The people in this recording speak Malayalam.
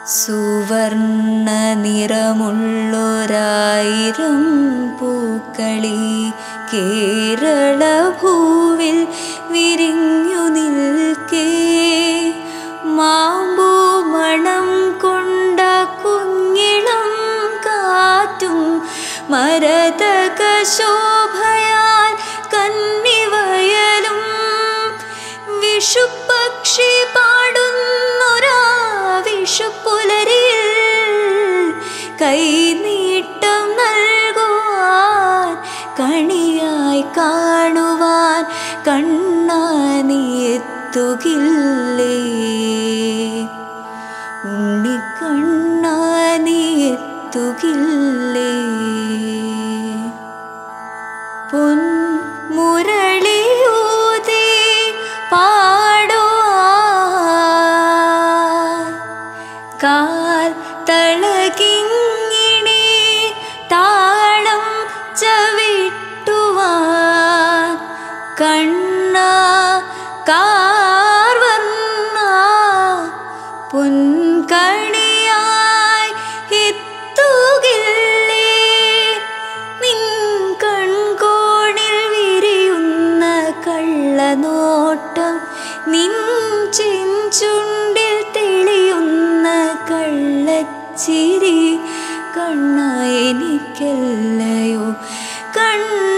സുവർണ നിറമുള്ളൊരായിരം പൂക്കളി കേരള ഭൂവിൽ വിരിഞ്ഞു നിൽക്കേ മാമ്പൂ മണം കൊണ്ട കുഞ്ഞിളം കാറ്റും മരതക ശോഭയാൽ കന്നിവയലും വിഷുപക്ഷി പാടുന്നൊരാ വിഷുപ്പുലരിയിൽ കൈനീട്ടം നൽകുവാൻ കണിയായി കാണുവാൻ കണ്ണാനി എത്തുകില്ലേ ഉണ്ണിക്കണ്ണാനി എത്തുകില്ലേ പൊന്മുരളിയൂതി പാടുവാൻ കാൽ തളകിങ്ങിണി താളം ചവിട്ടുവാൻ കണ്ണ കാർവർണ്ണ പൊൻകണിയായി എത്തുകില്ലേ നിൻ കൺകോണിൽ വിരിയുന്ന കള്ളനോട്ടം നിൻ ചെഞ്ചുണ്ടിൽ തെളിയുന്ന കള്ളച്ചിരി കണ്ണ എനിക്കല്ലയോ കണ്ണ